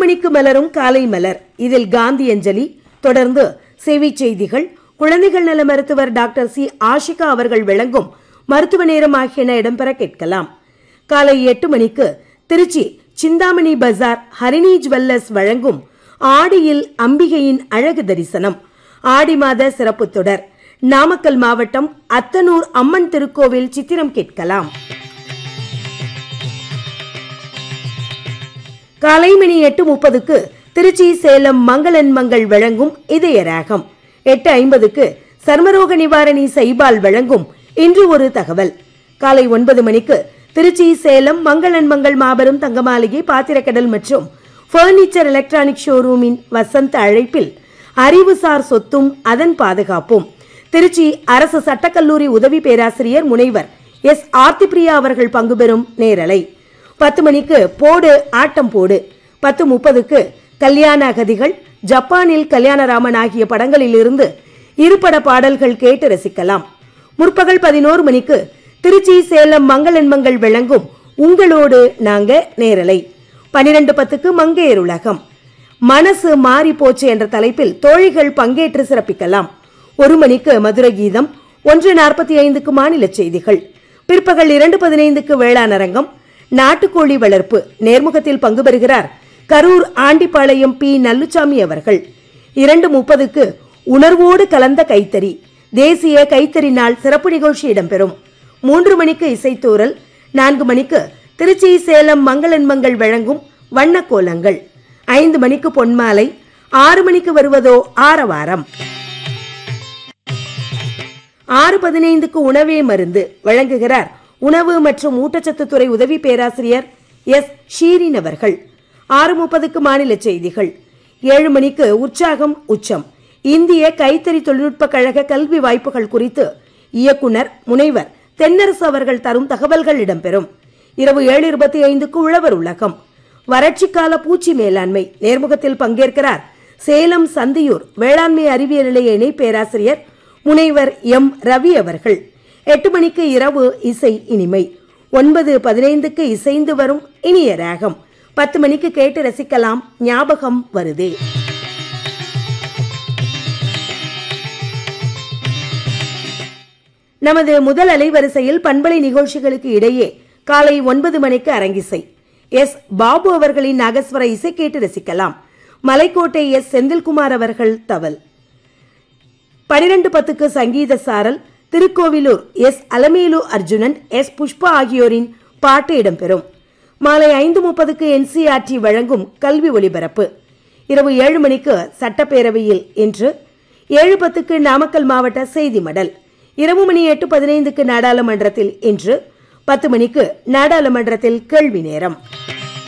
மணிக்கு மலரும் காலை மலர் இதில் காந்தி அஞ்சலி தொடர்ந்து செய்திச் செய்திகள் குழந்தைகள் நல மருத்துவர் டாக்டர் சி ஆஷிகா அவர்கள் வழங்கும் மருத்துவ நேரம் ஆகியன இடம்பெற கேட்கலாம் காலை எட்டு மணிக்கு திருச்சி சிந்தாமணி பஜார் ஹரிணி ஜுவல்லர்ஸ் வழங்கும் ஆடியில் அம்பிகையின் அழகு தரிசனம் ஆடி மாத சிறப்பு தொடர் நாமக்கல் மாவட்டம் அத்தனூர் அம்மன் திருக்கோவில் சித்திரம் கேட்கலாம் காலை மணி எட்டு முப்பதுக்கு திருச்சி சேலம் மங்களன் மங்கள் வழங்கும் இதய ராகம் எட்டு ஐம்பதுக்கு சர்மரோக நிவாரணி சைபால் வழங்கும் இன்று ஒரு தகவல் காலை ஒன்பது மணிக்கு திருச்சி சேலம் மங்களன் மங்கள் மாபெரும் தங்கமாளிகை பாத்திரக்கடல் மற்றும் பர்னிச்சர் எலக்ட்ரானிக் ஷோரூமின் வசந்த அழைப்பில் அறிவுசார் சொத்தும் அதன் பாதுகாப்பும் திருச்சி அரசு சட்டக்கல்லூரி உதவி பேராசிரியர் முனைவர் எஸ் ஆர்த்திபிரியா அவர்கள் பங்கு பெறும் நேரலை பத்து மணிக்கு போடு ஆட்டம் போடு பத்து முப்பதுக்கு கல்யாண அகதிகள் ஜப்பானில் கல்யாணராமன் ஆகிய படங்களில் இருந்து இருபட பாடல்கள் கேட்டு ரசிக்கலாம் முற்பகல் பதினோரு மணிக்கு திருச்சி சேலம் மங்களன் மங்கள் வழங்கும் உங்களோடு நாங்க நேரலை பனிரெண்டு பத்துக்கு மங்கையர் உலகம் மனசு மாறி போச்சு என்ற தலைப்பில் தோழிகள் பங்கேற்று சிறப்பிக்கலாம் ஒரு மணிக்கு மதுரை கீதம் ஒன்று நாற்பத்தி ஐந்துக்கு மாநில செய்திகள் பிற்பகல் இரண்டு பதினைந்துக்கு வேளாண் அரங்கம் நாட்டுக்கோழி வளர்ப்பு நேர்முகத்தில் பங்கு பெறுகிறார் கரூர் ஆண்டிப்பாளையம் பி நல்லுச்சாமி அவர்கள் இரண்டு முப்பதுக்கு உணர்வோடு கலந்த கைத்தறி தேசிய கைத்தறி நாள் சிறப்பு நிகழ்ச்சி இடம்பெறும் மூன்று மணிக்கு இசைத்தூரல் நான்கு மணிக்கு திருச்சி சேலம் மங்களன் மங்கள் வழங்கும் வண்ண கோலங்கள் ஐந்து மணிக்கு பொன்மாலை ஆறு மணிக்கு வருவதோ ஆரவாரம் ஆறு பதினைந்துக்கு உணவே மருந்து வழங்குகிறார் உணவு மற்றும் ஊட்டச்சத்து துறை உதவி பேராசிரியர் எஸ் ஷீரின் அவர்கள் ஆறு முப்பதுக்கு மாநில செய்திகள் ஏழு மணிக்கு உற்சாகம் உச்சம் இந்திய கைத்தறி தொழில்நுட்ப கழக கல்வி வாய்ப்புகள் குறித்து இயக்குனர் முனைவர் தென்னரசு அவர்கள் தரும் தகவல்கள் இடம்பெறும் இரவு ஏழு இருபத்தி ஐந்துக்கு உழவர் உலகம் வறட்சிக்கால பூச்சி மேலாண்மை நேர்முகத்தில் பங்கேற்கிறார் சேலம் சந்தியூர் வேளாண்மை அறிவியல் நிலைய இணை பேராசிரியர் முனைவர் எம் ரவி அவர்கள் எட்டு மணிக்கு இரவு இசை இனிமை ஒன்பது பதினைந்துக்கு இசைந்து வரும் இனிய ராகம் பத்து மணிக்கு கேட்டு ரசிக்கலாம் ஞாபகம் வருதே நமது முதல் அலைவரிசையில் பண்பலை நிகழ்ச்சிகளுக்கு இடையே காலை ஒன்பது மணிக்கு அரங்கிசை எஸ் பாபு அவர்களின் நாகஸ்வர இசை கேட்டு ரசிக்கலாம் மலைக்கோட்டை எஸ் செந்தில்குமார் அவர்கள் தவல் பனிரெண்டு பத்துக்கு சங்கீத சாரல் திருக்கோவிலூர் எஸ் அலமேலு அர்ஜுனன் எஸ் புஷ்பா ஆகியோரின் பாட்டு இடம்பெறும் மாலை ஐந்து முப்பதுக்கு என்சிஆர்டி வழங்கும் கல்வி ஒலிபரப்பு இரவு ஏழு மணிக்கு சட்டப்பேரவையில் இன்று ஏழு பத்துக்கு நாமக்கல் மாவட்ட செய்தி மடல் இரவு மணி எட்டு பதினைந்துக்கு நாடாளுமன்றத்தில் இன்று பத்து மணிக்கு நாடாளுமன்றத்தில் கேள்வி நேரம்